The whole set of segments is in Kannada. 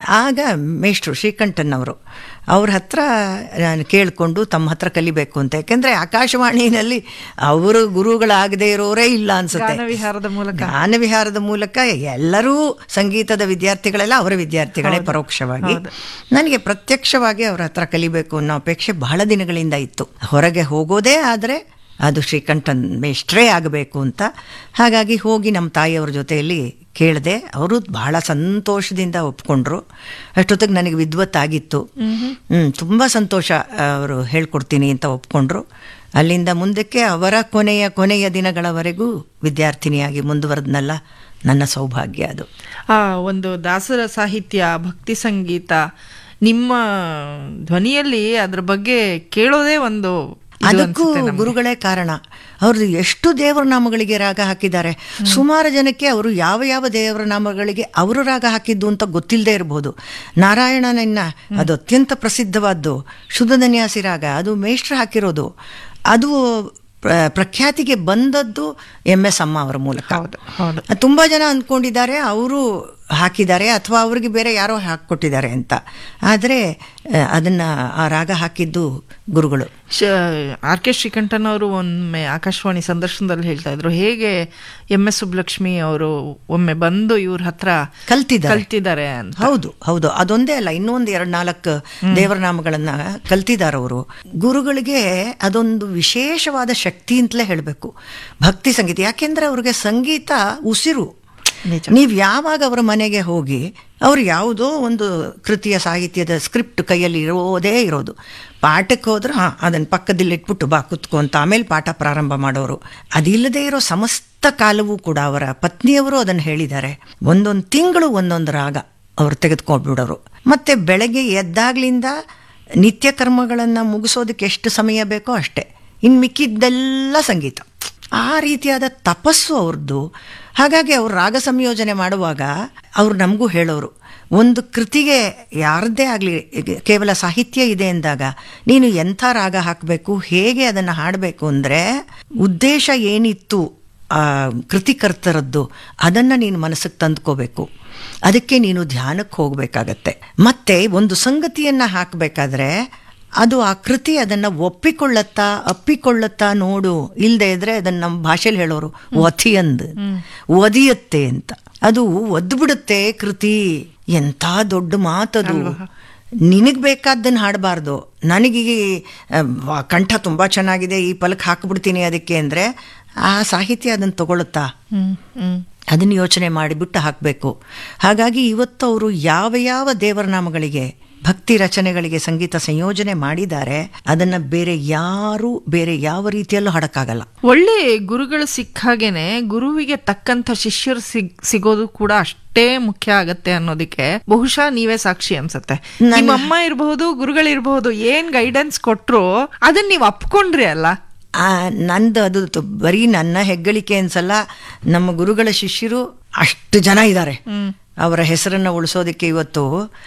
ಆಗ ಮೇಷ್ಟ್ರು ಶ್ರೀಕಂಠನ್ ಅವರು ಅವ್ರ ಹತ್ರ ನಾನು ಕೇಳಿಕೊಂಡು ತಮ್ಮ ಹತ್ರ ಕಲಿಬೇಕು ಅಂತ ಯಾಕೆಂದ್ರೆ ಆಕಾಶವಾಣಿನಲ್ಲಿ ಅವರು ಗುರುಗಳಾಗದೇ ಇರೋರೇ ಇಲ್ಲ ಅನ್ಸುತ್ತೆ ಗಾನವಿಹಾರದ ಮೂಲಕ ಗಾನವಿಹಾರದ ಮೂಲಕ ಎಲ್ಲರೂ ಸಂಗೀತದ ವಿದ್ಯಾರ್ಥಿಗಳೆಲ್ಲ ಅವರ ವಿದ್ಯಾರ್ಥಿಗಳೇ ಪರೋಕ್ಷವಾಗಿ ನನಗೆ ಪ್ರತ್ಯಕ್ಷವಾಗಿ ಅವ್ರ ಹತ್ರ ಕಲಿಬೇಕು ಅನ್ನೋ ಅಪೇಕ್ಷೆ ಬಹಳ ದಿನಗಳಿಂದ ಇತ್ತು ಹೊರಗೆ ಹೋಗೋದೇ ಆದರೆ ಅದು ಶ್ರೀಕಂಠನ್ ಮೇಷ್ಟ್ರೇ ಆಗಬೇಕು ಅಂತ ಹಾಗಾಗಿ ಹೋಗಿ ನಮ್ಮ ತಾಯಿಯವ್ರ ಜೊತೆಯಲ್ಲಿ ಕೇಳಿದೆ ಅವರು ಬಹಳ ಸಂತೋಷದಿಂದ ಒಪ್ಕೊಂಡ್ರು ಅಷ್ಟೊತ್ತಿಗೆ ನನಗೆ ವಿದ್ವತ್ತಾಗಿತ್ತು ಹ್ಮ್ ತುಂಬ ಸಂತೋಷ ಅವರು ಹೇಳ್ಕೊಡ್ತೀನಿ ಅಂತ ಒಪ್ಕೊಂಡ್ರು ಅಲ್ಲಿಂದ ಮುಂದಕ್ಕೆ ಅವರ ಕೊನೆಯ ಕೊನೆಯ ದಿನಗಳವರೆಗೂ ವಿದ್ಯಾರ್ಥಿನಿಯಾಗಿ ಮುಂದುವರೆದ್ನಲ್ಲ ನನ್ನ ಸೌಭಾಗ್ಯ ಅದು ಆ ಒಂದು ದಾಸರ ಸಾಹಿತ್ಯ ಭಕ್ತಿ ಸಂಗೀತ ನಿಮ್ಮ ಧ್ವನಿಯಲ್ಲಿ ಅದ್ರ ಬಗ್ಗೆ ಕೇಳೋದೇ ಒಂದು ಇದು ಅದಕ್ಕೂ ಅನ್ಸುತ್ತೆ ನಮ್ಗೆ. ಗುರುಗಳೇ ಕಾರಣ ಅವ್ರದ್ದು ಎಷ್ಟು ದೇವರ ನಾಮಗಳಿಗೆ ರಾಗ ಹಾಕಿದ್ದಾರೆ ಸುಮಾರು ಜನಕ್ಕೆ ಅವರು ಯಾವ ಯಾವ ದೇವರ ನಾಮಗಳಿಗೆ ಅವರು ರಾಗ ಹಾಕಿದ್ದು ಅಂತ ಗೊತ್ತಿಲ್ಲದೆ ಇರಬಹುದು ನಾರಾಯಣನನ್ನ ಅದು ಅತ್ಯಂತ ಪ್ರಸಿದ್ಧವಾದ್ದು ಶುದ್ಧಧನ್ಯಾಸಿ ರಾಗ ಅದು ಮೇಷ್ಟ್ರು ಹಾಕಿರೋದು ಅದು ಪ್ರ- ಪ್ರಖ್ಯಾತಿಗೆ ಬಂದದ್ದು ಎಂ ಎಸ್ ಅಮ್ಮ ಅವರ ಮೂಲಕ ಹೌದು ಹೌದು ತುಂಬಾ ಜನ ಅಂದ್ಕೊಂಡಿದ್ದಾರೆ ಅವರು ಹಾಕಿದ್ದಾರೆ ಅಥವಾ ಅವರಿಗೆ ಬೇರೆ ಯಾರೋ ಹಾಕಿಕೊಟ್ಟಿದ್ದಾರೆ ಅಂತ ಆದರೆ ಆ, ಅದನ್ನ ಆ ರಾಗ ಹಾಕಿದ್ದು ಗುರುಗಳು ಆರ್ ಕೆ ಶ್ರೀಕಂಠನ್ ಅವರು ಒಮ್ಮೆ ಆಕಾಶವಾಣಿ ಸಂದರ್ಶನದಲ್ಲಿ ಹೇಳ್ತಾ ಇದ್ರು ಹೇಗೆ ಎಂ ಎಸ್ ಸುಬ್ಲಕ್ಷ್ಮಿ ಅವರು ಒಮ್ಮೆ ಬಂದು ಇವ್ರ ಹತ್ರ ಕಲ್ತಿದ್ದಾರೆ ಕಲ್ತಿದ್ದಾರೆ ಅಂತ ಹೌದು ಹೌದು ಅದೊಂದೇ ಅಲ್ಲ ಇನ್ನೊಂದು ಎರಡು ನಾಲ್ಕು ದೇವರ ನಾಮಗಳನ್ನ ಕಲ್ತಿದ್ದಾರೆ ಅವರು ಗುರುಗಳಿಗೆ ಅದೊಂದು ವಿಶೇಷವಾದ ಶಕ್ತಿ ಅಂತಲೇ ಹೇಳಬೇಕು ಭಕ್ತಿ ಸಂಗೀತ ಯಾಕೆಂದ್ರೆ ಅವ್ರಿಗೆ ಸಂಗೀತ ಉಸಿರು ನಿಜ. ನೀವು ಯಾವಾಗ ಅವರ ಮನೆಗೆ ಹೋಗಿ ಅವ್ರು ಯಾವುದೋ ಒಂದು ಕೃತಿಯ ಸಾಹಿತ್ಯದ ಸ್ಕ್ರಿಪ್ಟ್ ಕೈಯಲ್ಲಿ ಇರೋದೇ ಇರೋದು ಪಾಠಕ್ಕೆ ಹೋದ್ರೆ ಹಾಂ ಅದನ್ನು ಪಕ್ಕದಲ್ಲಿ ಇಟ್ಬಿಟ್ಟು ಬಾ ಕುತ್ಕೊ ಅಂತ ಆಮೇಲೆ ಪಾಠ ಪ್ರಾರಂಭ ಮಾಡೋರು ಅದಿಲ್ಲದೆ ಇರೋ ಸಮಸ್ತ ಕಾಲವೂ ಕೂಡ ಅವರ ಪತ್ನಿಯವರು ಅದನ್ನು ಹೇಳಿದ್ದಾರೆ ಒಂದೊಂದು ತಿಂಗಳು ಒಂದೊಂದು ರಾಗ ಅವರು ತೆಗೆದುಕೊಂಡ್ಬಿಡೋರು ಮತ್ತೆ ಬೆಳಗ್ಗೆ ಎದ್ದಾಗ್ಲಿಂದ ನಿತ್ಯ ಕರ್ಮಗಳನ್ನು ಮುಗಿಸೋದಕ್ಕೆ ಎಷ್ಟು ಸಮಯ ಬೇಕೋ ಅಷ್ಟೇ ಇನ್ನು ಮಿಕ್ಕಿದ್ದೆಲ್ಲ ಸಂಗೀತ ಆ ರೀತಿಯಾದ ತಪಸ್ಸು ಅವ್ರದ್ದು ಹಾಗಾಗಿ ಅವ್ರು ರಾಗ ಸಂಯೋಜನೆ ಮಾಡುವಾಗ ಅವ್ರು ನಮಗೂ ಹೇಳೋರು ಒಂದು ಕೃತಿಗೆ ಯಾರದ್ದೇ ಆಗಲಿ ಕೇವಲ ಸಾಹಿತ್ಯ ಇದೆ ಎಂದಾಗ ನೀನು ಎಂಥ ರಾಗ ಹಾಕಬೇಕು ಹೇಗೆ ಅದನ್ನು ಹಾಡಬೇಕು ಅಂದರೆ ಉದ್ದೇಶ ಏನಿತ್ತು ಆ ಕೃತಿಕರ್ತರದ್ದು ಅದನ್ನು ನೀನು ಮನಸ್ಸಿಗೆ ತಂದ್ಕೋಬೇಕು ಅದಕ್ಕೆ ನೀನು ಧ್ಯಾನಕ್ಕೆ ಹೋಗಬೇಕಾಗತ್ತೆ ಮತ್ತೆ ಒಂದು ಸಂಗತಿಯನ್ನು ಹಾಕಬೇಕಾದ್ರೆ ಅದು ಆ ಕೃತಿ ಅದನ್ನ ಒಪ್ಪಿಕೊಳ್ಳತ್ತಾ ಅಪ್ಪಿಕೊಳ್ಳತ್ತಾ ನೋಡು ಇಲ್ಲದೆ ಇದ್ರೆ ಅದನ್ನ ನಮ್ಮ ಭಾಷೆಲಿ ಹೇಳೋರು ಒಥಿಯಂದ್ ಒದಿಯತ್ತೆ ಅಂತ ಅದು ಒದ್ಬಿಡುತ್ತೆ ಕೃತಿ ಎಂಥ ದೊಡ್ಡ ಮಾತದು ನಿನಗೆ ಬೇಕಾದ್ದನ್ನು ಹಾಡಬಾರ್ದು ನನಗೆ ಈ, ಆ, ವಾ- ಕಂಠ ತುಂಬ ಚೆನ್ನಾಗಿದೆ ಈ ಪಲಕ್ ಹಾಕ್ಬಿಡ್ತೀನಿ ಅದಕ್ಕೆ ಅಂದರೆ ಆ ಸಾಹಿತ್ಯ ಅದನ್ನು ತಗೊಳುತ್ತಾ ಹ್ಮ್ ಹ್ಮ್ ಅದನ್ನು ಯೋಚನೆ ಮಾಡಿಬಿಟ್ಟು ಹಾಕಬೇಕು ಹಾಗಾಗಿ ಇವತ್ತು ಅವರು ಯಾವ ಯಾವ ದೇವರ ನಾಮಗಳಿಗೆ ಭಕ್ತಿ ರಚನೆಗಳಿಗೆ ಸಂಗೀತ ಸಂಯೋಜನೆ ಮಾಡಿದ್ದಾರೆ ಅದನ್ನ ಬೇರೆ ಯಾರು ಬೇರೆ ಯಾವ ರೀತಿಯಲ್ಲೂ ಹಾಡಕ್ಕಾಗಲ್ಲ ಒಳ್ಳೆ ಗುರುಗಳು ಸಿಕ್ಕಾಗೇನೆ ಗುರುವಿಗೆ ತಕ್ಕಂತ ಶಿಷ್ಯರು ಸಿಗ್ ಸಿಗೋದು ಕೂಡ ಅಷ್ಟೇ ಮುಖ್ಯ ಆಗತ್ತೆ ಅನ್ನೋದಕ್ಕೆ ಬಹುಶಃ ನೀವೇ ಸಾಕ್ಷಿ ಅನ್ಸತ್ತೆ ನಿಮ್ಮ ಅಮ್ಮ ಇರಬಹುದು ಗುರುಗಳಿರ್ಬಹುದು ಏನ್ ಗೈಡೆನ್ಸ್ ಕೊಟ್ರು ಅದನ್ನ ನೀವ್ ಅಪ್ಕೊಂಡ್ರಿ ಅಲ್ಲ ಆ, ನಂದು ಅದು ತು- ಬರೀ ನನ್ನ ಹೆಗ್ಗಳಿಕೆ ಅನ್ಸಲ್ಲ ನಮ್ಮ ಗುರುಗಳ ಶಿಷ್ಯರು ಅಷ್ಟು ಜನ ಇದ್ದಾರೆ ಅವರ ಹೆಸರನ್ನು ಉಳಿಸೋದಕ್ಕೆ ಇವತ್ತು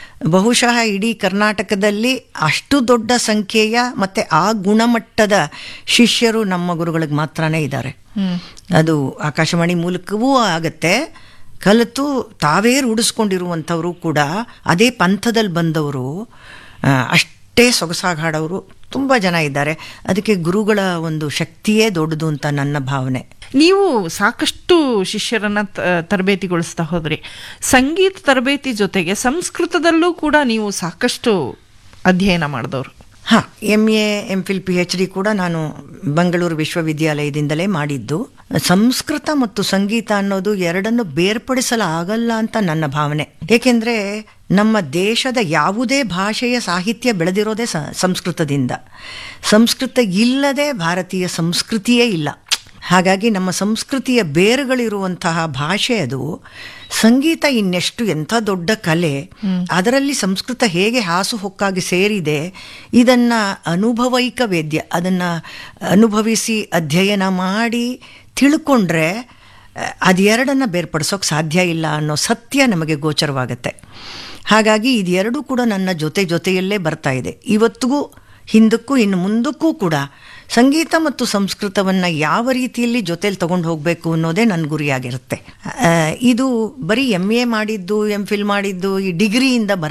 ಬಹುಶಃ ಇಡೀ ಕರ್ನಾಟಕದಲ್ಲಿ ಅಷ್ಟು ದೊಡ್ಡ ಸಂಖ್ಯೆಯ ಮತ್ತೆ ಆ ಗುಣಮಟ್ಟದ ಶಿಷ್ಯರು ನಮ್ಮ ಗುರುಗಳಿಗೆ ಮಾತ್ರನೇ ಇದ್ದಾರೆ ಅದು ಆಕಾಶವಾಣಿ ಮೂಲಕವೂ ಆಗತ್ತೆ ಕಲಿತು ತಾವೇ ರೂಢಿಸ್ಕೊಂಡಿರುವಂಥವರು ಕೂಡ ಅದೇ ಪಂಥದಲ್ಲಿ ಬಂದವರು ಆ, ಅಷ್ಟೇ ಸೊಗಸಾಗಿ ಹಾಡೋರು ತುಂಬ ಜನ ಇದ್ದಾರೆ ಅದಕ್ಕೆ ಗುರುಗಳ ಒಂದು ಶಕ್ತಿಯೇ ದೊಡ್ಡದು ಅಂತ ನನ್ನ ಭಾವನೆ ನೀವು ಸಾಕಷ್ಟು ಶಿಷ್ಯರನ್ನ ತ- ತರಬೇತಿಗೊಳಿಸ್ತಾ ಹೋದ್ರಿ ಸಂಗೀತ ತರಬೇತಿ ಜೊತೆಗೆ ಸಂಸ್ಕೃತದಲ್ಲೂ ಕೂಡ ನೀವು ಸಾಕಷ್ಟು ಅಧ್ಯಯನ ಮಾಡಿದವರು ಹಾಂ M A M Phil P H D ಕೂಡ ನಾನು ಬೆಂಗಳೂರು ವಿಶ್ವವಿದ್ಯಾಲಯದಿಂದಲೇ ಮಾಡಿದ್ದು ಸಂಸ್ಕೃತ ಮತ್ತು ಸಂಗೀತ ಅನ್ನೋದು ಎರಡನ್ನು ಬೇರ್ಪಡಿಸಲಾಗಲ್ಲ ಅಂತ ನನ್ನ ಭಾವನೆ ಏಕೆಂದರೆ ನಮ್ಮ ದೇಶದ ಯಾವುದೇ ಭಾಷೆಯ ಸಾಹಿತ್ಯ ಬೆಳೆದಿರೋದೇ ಸ ಸಂಸ್ಕೃತದಿಂದ ಸಂಸ್ಕೃತ ಇಲ್ಲದೆ ಭಾರತೀಯ ಸಂಸ್ಕೃತಿಯೇ ಇಲ್ಲ ಹಾಗಾಗಿ ನಮ್ಮ ಸಂಸ್ಕೃತಿಯ ಬೇರುಗಳಿರುವಂತಹ ಭಾಷೆ ಅದು ಸಂಗೀತ ಇನ್ನೆಷ್ಟು ಎಂಥ ದೊಡ್ಡ ಕಲೆ ಅದರಲ್ಲಿ ಸಂಸ್ಕೃತ ಹೇಗೆ ಹಾಸುಹೊಕ್ಕಾಗಿ ಸೇರಿದೆ ಇದನ್ನ ಅನುಭವೈಕ ವೇದ್ಯ ಅದನ್ನ ಅನುಭವಿಸಿ ಅಧ್ಯಯನ ಮಾಡಿ ತಿಳ್ಕೊಂಡ್ರೆ ಅಹ್, ಅದೆರಡನ್ನ ಬೇರ್ಪಡಿಸೋಕೆ ಸಾಧ್ಯ ಇಲ್ಲ ಅನ್ನೋ ಸತ್ಯ ನಮಗೆ ಗೋಚರವಾಗುತ್ತೆ ಹಾಗಾಗಿ ಇದೆರಡೂ ಕೂಡ ನನ್ನ ಜೊತೆ ಜೊತೆಯಲ್ಲೇ ಬರ್ತಾ ಇದೆ ಇವತ್ತಿಗೂ ಹಿಂದಕ್ಕೂ ಇನ್ನು ಮುಂದಕ್ಕೂ ಕೂಡ ಸಂಗೀತ ಮತ್ತು ಸಂಸ್ಕೃತವನ್ನು ಯಾವ ರೀತಿಯಲ್ಲಿ ಜೊತೆಲಿ ತಗೊಂಡು ಹೋಗಬೇಕು ಅನ್ನೋದೇ ನನ್ನ ಗುರಿಯಾಗಿರುತ್ತೆ ಆ, ಇದು ಬರೀ ಎಮ್ ಎ ಮಾಡಿದ್ದು ಎಮ್ ಫಿಲ್ ಮಾಡಿದ್ದು ಈ ಡಿಗ್ರಿಯಿಂದ ಬರ